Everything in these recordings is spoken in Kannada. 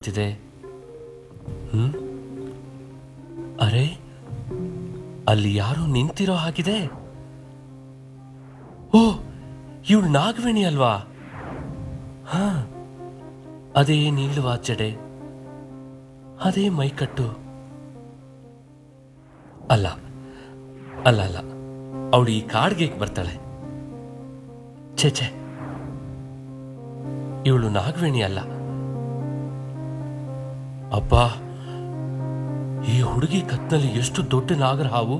ಕಾಣ್ತಿದೆ ಹ್ಮ್ ಅರೆ ಅಲ್ಲಿ ಯಾರೋ ನಿಂತಿರೋ ಹಾಗಿದೆ ಓ ಇವಳು ನಾಗವೇಣಿ ಅಲ್ವಾ ಹಾ ಅದೇ ನೀಳುವ ಜಡೆ ಅದೇ ಮೈಕಟ್ಟು ಅಲ್ಲ ಅಲ್ಲ ಅಲ್ಲ ಅವಳು ಈ ಕಾಡ್ಗೆ ಬರ್ತಾಳೆ ಛೇ ಛೇ ಇವಳು ನಾಗವೇಣಿ ಅಲ್ಲ ಅಬ್ಬಾ ಈ ಹುಡುಗಿ ಕತ್ನಲ್ಲಿ ಎಷ್ಟು ದೊಡ್ಡ ನಾಗರ ಹಾವು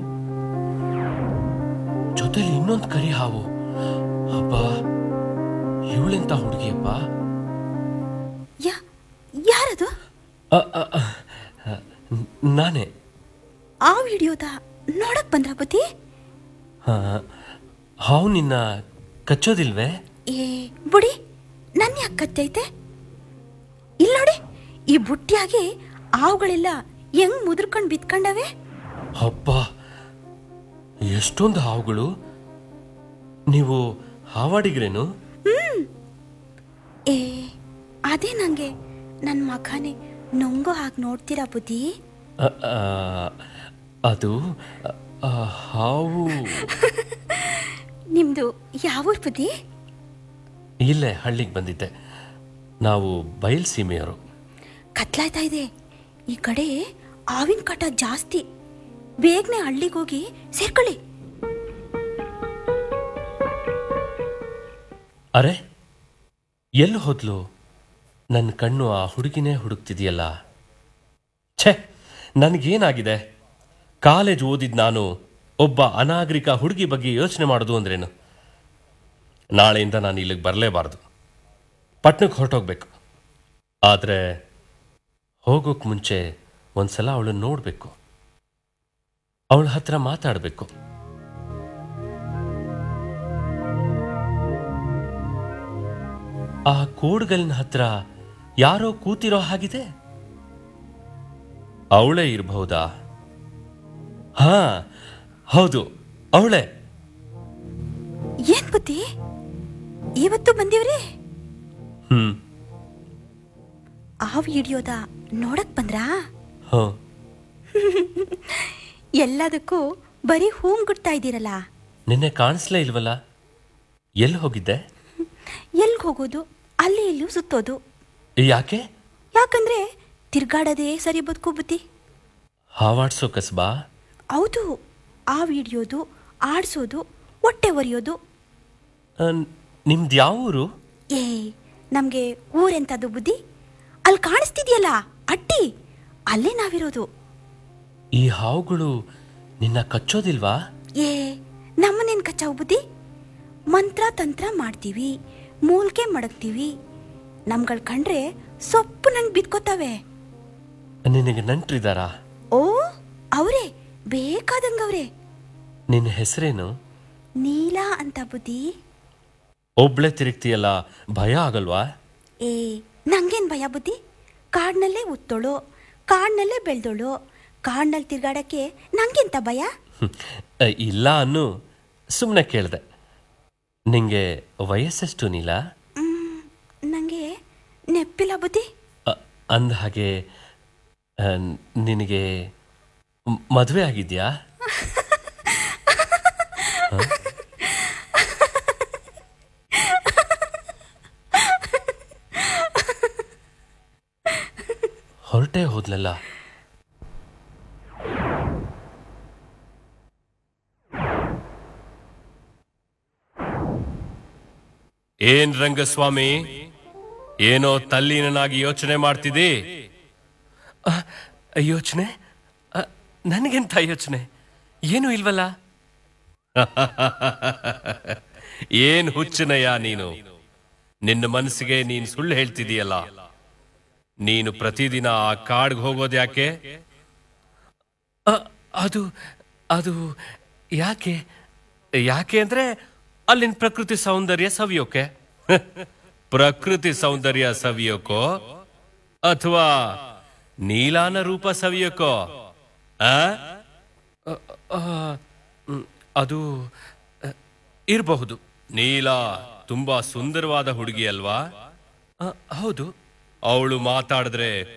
ಜೊತೆಲಿ ಇನ್ನೊಂದು ಕರಿ ಹಾವು ಅಬ್ಬಾ ಇವಳೆಂತ ಹುಡುಗಿಯಪ್ಪ ಯಾ ಯಾರದು ಅ, ಅ, ಅ, ಅ, ನಾನೇ ಆ ವಿಡಿಯೋದ ನೋಡಕ್ ಬಂದ್ರ ಬುದ್ಧಿ ಹಾ, ಹಾವು ನಿನ್ನ ಕಚ್ಚೋದಿಲ್ವೇ ಏ ಬುಡಿ ನನ್ನ ಯಾಕೆ ಕತ್ತೈತೆ ಇಲ್ಲ ನೋಡಿ ಈ ಬುಟ್ಟಿಯಾಗಿ ಆವುಗಳೆಲ್ಲ ಹೆಂಗ್ ಮುದ್ರಕೊಂಡ್ ಬಿತ್ಕೊಂಡವೆ ಅಬ್ಬ ಎಷ್ಟೊಂದು ಹಾವುಗಳು ನೀವು ಹಾವಾಡಿಗ್ರೇನು ಏ ಅದೇ ನಂಗೆ ನನ್ನ ಮಗನೇ ನೊಂಗೋ ಹಾಗೆ ನೋಡ್ತೀರಾ ಬುದ್ಧಿ ಅ, ಆ, ಅದು ಅ, ಆ, ಹಾವು ನಿಮ್ದು ಯಾವ ಊರ್ ಬುದ್ಧಿ ಇಲ್ಲೇ ಹಳ್ಳಿಗೆ ಬಂದಿದ್ದೆ ನಾವು ಬಯಲ್ ಸೀಮೆಯವರು ಕತ್ಲಾಯ್ತಾ ಇದೆ ಈ ಕಡೆ ಆವಿನ ಕಾಟ ಜಾಸ್ತಿ ಬೇಗನೆ ಹಳ್ಳಿಗೆ ಹೋಗಿ ಸೇರ್ಕೊಳ್ಳಿ ಅರೆ ಎಲ್ಲಿ ಹೋದ್ಲು ನನ್ನ ಕಣ್ಣು ಆ ಹುಡುಗಿನೇ ಹುಡುಕ್ತಿದೆಯಲ್ಲ ಛೆ ನನಗೇನಾಗಿದೆ ಕಾಲೇಜ್ ಓದಿದ್ ನಾನು ಒಬ್ಬ ಅನಾಗರಿಕ ಹುಡುಗಿ ಬಗ್ಗೆ ಯೋಚನೆ ಮಾಡೋದು ಅಂದ್ರೇನು ನಾಳೆಯಿಂದ ನಾನು ಇಲ್ಲಿಗೆ ಬರಲೇಬಾರ್ದು ಪಟ್ನಕ್ಕೆ ಹೊರಟೋಗ್ಬೇಕು ಆದರೆ ಹೋಗೋಕ್ ಮುಂಚೆ ಒಂದ್ಸಲ ಅವಳನ್ನ ನೋಡಬೇಕು ಅವಳ ಹತ್ರ ಮಾತಾಡಬೇಕು ಆ ಕೋಡ್ಗಲಿನ ಹತ್ರ ಯಾರೋ ಕೂತಿರೋ ಹಾಗಿದೆ ಅವಳೇ ಇರಬಹುದಾ ಹಾ ಹೌದು ಅವಳೇ ಏನ್ ಬುದ್ಧಿ ಇವತ್ತು ಬಂದಿವ್ರಿ ಹ್ಮ್ ಆ ವಿಡಿಯೋದ ನೋಡಕ್ ಬಂದ್ರಾ ಹೋ ಎಲ್ಲದಕ್ಕೂ ಬರೀ ಹೂಮ್ ಗುಡ್ತಾ ಇದ್ದೀರಲ್ಲ ನಿನ್ನೆ ಕಾಣಿಸ್ಲೇ ಇಲ್ವಲ್ಲ ಎಲ್ಲಿ ಹೋಗಿದ್ದೆ ಎಲ್ಗ್ ಹೋಗೋದು ಅಲ್ಲಿ ಇಲ್ಲೂ ಸುತ್ತೋದು ಯಾಕೆ ಯಾಕಂದ್ರೆ ತಿರ್ಗಾಡೋದೇ ಸರಿ ಬದುಕು ಬುದ್ಧಿ ಹಾವಾಡ್ಸೋ ಕಸ್ಬಾ ಹೌದು ಆ ವಿಡಿಯೋದು ಆಡ್ಸೋದು ಹೊಟ್ಟೆ ಒರೆಯೋದು ಅಹ್, ನಿಮ್ದು ಯಾವ ಊರು ಏ ನಮ್ಗೆ ಊರೆಂತದು ಬುದ್ಧಿ ಅಲ್ಲಿ ಕಾಣಿಸ್ತಿದ್ಯಲ್ಲ ಅಟ್ಟಿ ಅಲ್ಲೇ ನಾವಿರೋದು ಈ ಹಾವುಗಳು ನಿನ್ನ ಕಚ್ಚೋದಿಲ್ವಾ ಏ ನಮ್ಮನೇನ್ ಕಚ್ಚಾವು ಬುದ್ಧಿ ಮಂತ್ರ ತಂತ್ರ ಮಾಡ್ತೀವಿ ಮೂಲ್ಕೆ ಮಡಗ್ತೀವಿ ನಮ್ಗಳ್ ಕಂಡ್ರೆ ಸೊಪ್ಪು ನಂಗೆ ಬಿದ್ಕೋತಾವೆ ನಿನಗೆ ನಂಟ್ರಿದಾರಾ ಓ ಅವರೇ ಬೇಕಾದಂಗವ್ರೆ ನಿನ್ನ ಹೆಸರೇನು ನೀಲ ಅಂತ ಬುದ್ಧಿ ಒಬ್ಳೆ ತಿರುಗ್ತೀಯಲ್ಲ ಭಯ ಆಗಲ್ವಾ ಏ ನಂಗೇನ್ ಭಯ ಬುದ್ಧಿ ಕಾಡ್ನಲ್ಲೇ ಉತ್ತೋಳು ಕಾಡ್ನಲ್ಲೇ ಬೆಳ್ದೋಳು ಕಾಡ್ನಲ್ಲಿ ತಿರ್ಗಾಡಕ್ಕೆ ನಂಗೆಂತ ಭಯ ಹ್ಮ್. ಅಹ್, ಇಲ್ಲ ಅನ್ನು ಸುಮ್ಮನೆ ಕೇಳಿದೆ ನಿಂಗೆ ವಯಸ್ಸೆಷ್ಟು ನೀಲ ಮ್, ನಂಗೆ ನೆಪ್ಪಿಲ್ಲ ಬುದ್ಧಿ ಅ- ಅಂದ ಹಾಗೆ ಅಹ್, ನಿನಗೆ ಮ್- ಮದುವೆ ಆಗಿದ್ಯಾ ಹ? ಹೊರಟೇ ಹೋದ್ಲಲ್ಲ ಏನ್ ರಂಗಸ್ವಾಮಿ ಏನೋ ತಲ್ಲೀನನಾಗಿ ಯೋಚನೆ ಮಾಡ್ತಿದ್ದಿ ಯೋಚನೆ ನನಗೆಂತ ಯೋಚನೆ ಏನು ಇಲ್ವಲ್ಲ ಏನ್ ಹುಚ್ಚನಯ್ಯ ನೀನು ನಿನ್ನ ಮನಸ್ಸಿಗೆ ನೀನ್ ಸುಳ್ಳು ಹೇಳ್ತಿದೀಯಲ್ಲ ನೀನು ಪ್ರತಿದಿನ ಆ ಕಾಡ್ಗೆ ಹೋಗೋದು ಯಾಕೆ ಅದು ಅದು ಯಾಕೆ ಯಾಕೆ ಅಂದ್ರೆ ಅಲ್ಲಿನ ಪ್ರಕೃತಿ ಸೌಂದರ್ಯ ಸವಿಯೋಕೆ ಪ್ರಕೃತಿ ಸೌಂದರ್ಯ ಸವಿಯೋಕೋ ಅಥವಾ ನೀಲಾನ ರೂಪ ಸವಿಯೋಕೋ ಆ? ಅ, ಆ, ಮ್, ಅದು ಅ, ಇರಬಹುದು ನೀಲ ತುಂಬಾ ಸುಂದರವಾದ ಹುಡುಗಿ ಅಲ್ವಾ ಅ, ಹೌದು ಅವಳು ಮಾತಾಡಿದ್ರೆ